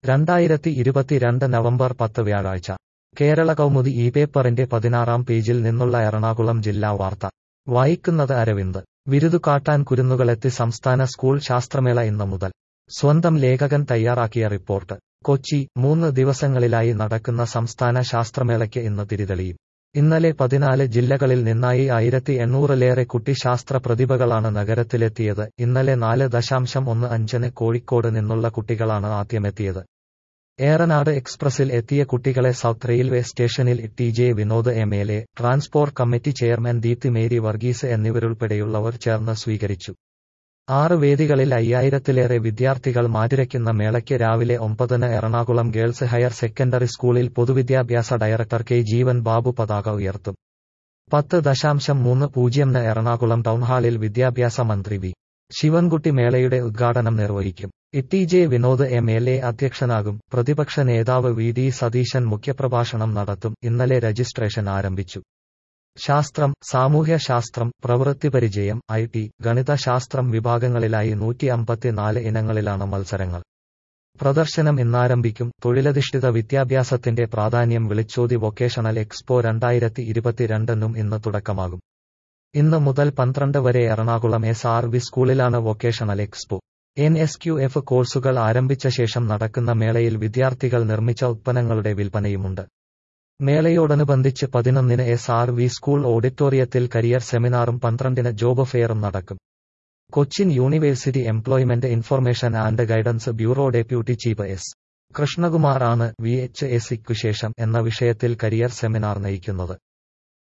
രണ്ടായിരത്തി ഇരുപത്തിരണ്ട് നവംബർ പത്ത് വ്യാഴാഴ്ച കേരള കൗമുദി ഈ പേപ്പറിന്റെ പതിനാറാം പേജിൽ നിന്നുള്ള എറണാകുളം ജില്ലാ വാർത്ത വായിക്കുന്നത് അരവിന്ദ് വിരുതു കാട്ടാൻ കുരുന്നുകളെത്തി സംസ്ഥാന സ്കൂൾ ശാസ്ത്രമേള ഇന്ന് മുതൽ സ്വന്തം ലേഖകൻ തയ്യാറാക്കിയ റിപ്പോർട്ട് കൊച്ചി മൂന്ന് ദിവസങ്ങളിലായി നടക്കുന്ന സംസ്ഥാന ശാസ്ത്രമേളയ്ക്ക് ഇന്ന് തിരിതെളിയും ഇന്നലെ പതിനാല് ജില്ലകളിൽ നിന്നായി ആയിരത്തി എണ്ണൂറിലേറെ കുട്ടി ശാസ്ത്ര പ്രതിഭകളാണ് നഗരത്തിലെത്തിയത് ഇന്നലെ നാല് ദശാംശം ഒന്ന് അഞ്ചിന് കോഴിക്കോട് നിന്നുള്ള കുട്ടികളാണ് ആദ്യമെത്തിയത് ഏറനാട് എക്സ്പ്രസിൽ എത്തിയ കുട്ടികളെ സൗത്ത് റെയിൽവേ സ്റ്റേഷനിൽ T J Vinod M L A transport committee chairman Deepthi Mary Varghese എന്നിവരുൾപ്പെടെയുള്ളവർ ചേർന്ന് സ്വീകരിച്ചു ആറ് വേദികളിൽ അയ്യായിരത്തിലേറെ വിദ്യാർത്ഥികൾ മാറ്റിരയ്ക്കുന്ന മേളയ്ക്ക് രാവിലെ ഒമ്പതിന് എറണാകുളം ഗേൾസ് ഹയർ സെക്കൻഡറി സ്കൂളിൽ പൊതുവിദ്യാഭ്യാസ ഡയറക്ടർ കെ ജീവൻ ബാബു പതാക ഉയർത്തും പത്ത് ദശാംശം മൂന്ന് പൂജ്യംന് എറണാകുളം ടൗൺഹാളിൽ വിദ്യാഭ്യാസ മന്ത്രി വി ശിവൻകുട്ടി മേളയുടെ ഉദ്ഘാടനം നിർവഹിക്കും E J Vinod M L A അധ്യക്ഷനാകും പ്രതിപക്ഷ നേതാവ് വി ഡി സതീശൻ മുഖ്യപ്രഭാഷണം നടത്തും ഇന്നലെ രജിസ്ട്രേഷൻ ആരംഭിച്ചു ശാസ്ത്രം സാമൂഹ്യശാസ്ത്രം പ്രവൃത്തിപരിചയം ഐ ടി ഗണിതശാസ്ത്രം വിഭാഗങ്ങളിലായി നൂറ്റി അമ്പത്തിനാല് ഇനങ്ങളിലാണ് മത്സരങ്ങൾ പ്രദർശനം ഇന്നാരംഭിക്കും തൊഴിലധിഷ്ഠിത വിദ്യാഭ്യാസത്തിന്റെ പ്രാധാന്യം വിളിച്ചോതി വൊക്കേഷണൽ എക്സ്പോ രണ്ടായിരത്തി ഇരുപത്തിരണ്ടിനും ഇന്ന് തുടക്കമാകും ഇന്ന് മുതൽ പന്ത്രണ്ട് വരെ എറണാകുളം എസ് ആർ വി സ്കൂളിലാണ് vocational expo N S Q F കോഴ്സുകൾ ആരംഭിച്ച ശേഷം നടക്കുന്ന മേളയിൽ വിദ്യാർത്ഥികൾ നിർമ്മിച്ച ഉത്പന്നങ്ങളുടെ വിൽപ്പനയുമുണ്ട് മേളയോടനുബന്ധിച്ച് പതിനൊന്നിന് എസ് ആർ വി സ്കൂൾ ഓഡിറ്റോറിയത്തിൽ കരിയർ സെമിനാറും പന്ത്രണ്ടിന് ജോബ് ഫെയറും നടക്കും Cochin university employment information and guidance bureau deputy chief S Krishnakumar ആണ് വി എച്ച് എസ് ശേഷം എന്ന വിഷയത്തിൽ കരിയർ സെമിനാർ നയിക്കുന്നത്